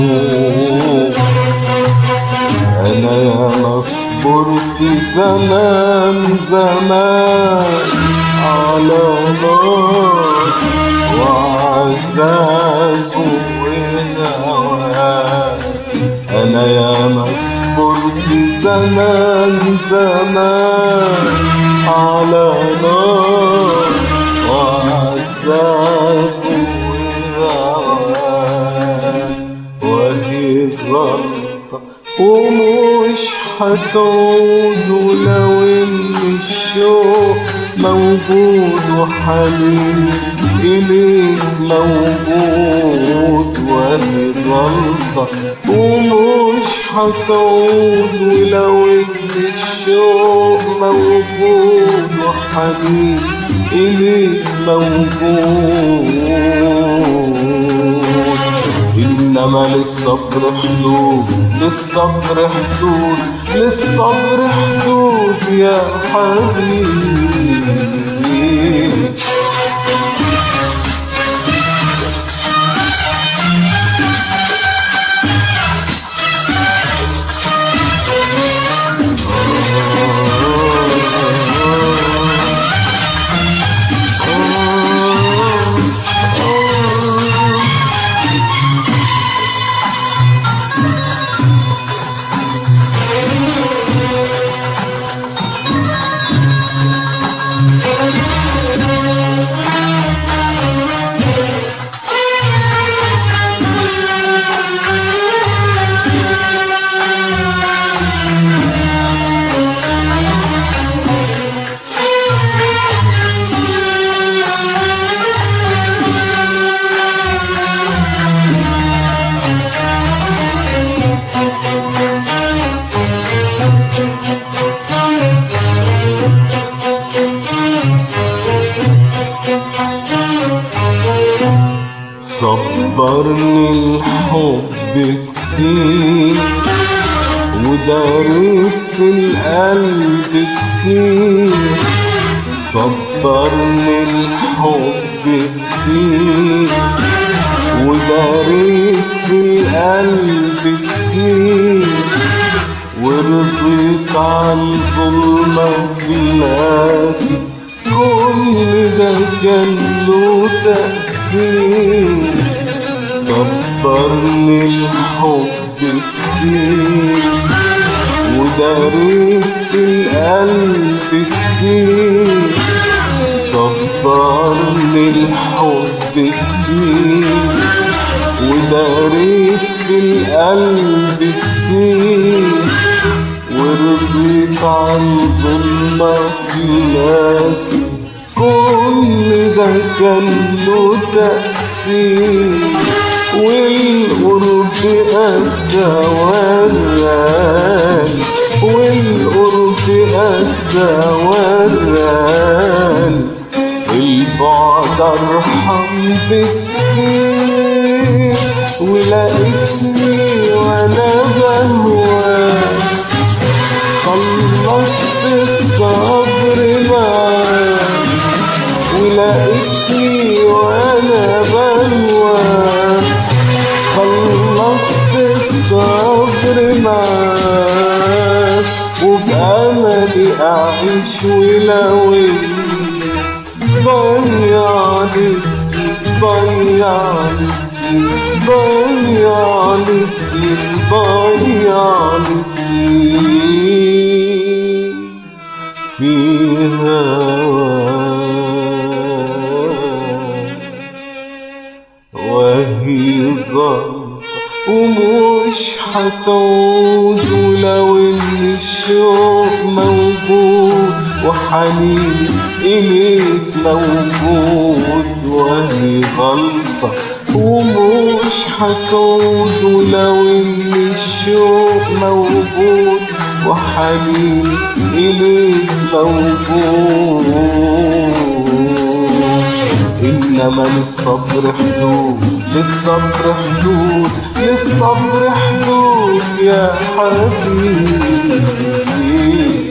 انا يا ما صبرت زمان زمان على نار وعذاب وهوان انا يا ما صبرت زمان زمان على نار وعذاب وهوان وهي غلطة ومش هتعود ولو ان الشوق موجود وحنين إليك موجود وهي غلطة ومش هتعود ولو ان الشوق موجود وحنين إليك موجود إنما للصبر حدود للصبر حدود للصبر حدود يا حبيبي صبرني الحب كتير وداريت في القلب كتير صبرني الحب كتير وداريت في القلب كتير ورضيت عن ظلمك لكن كل ده كان له تأثير صبرني الحب كتير وداريت في القلب كتير صبرني الحب كتير وداريت في القلب كتير ورضيت عن ظلمك لكن كل ده كان له تأثير والقرب قسى وران والقرب قسى وران البعد ارحم بكتير ولقيتني وانا بهواك خلصت الصبر معاك ولقيتني وانا بهواك خلصت الصبر معاك وبأملي أعيش ولو ضيع لسنين ضيع لسنين ضيع لسنين ضيع لسنين في هواك وهي غلطة ومش هتعود ولو ان الشوق موجود وحنين إليك موجود وهي غلطة ومش هتعود ولو ان الشوق موجود وحنين إليك موجود إنما للصبر حدود للصبر حدود للصبر حدود يا حبيبي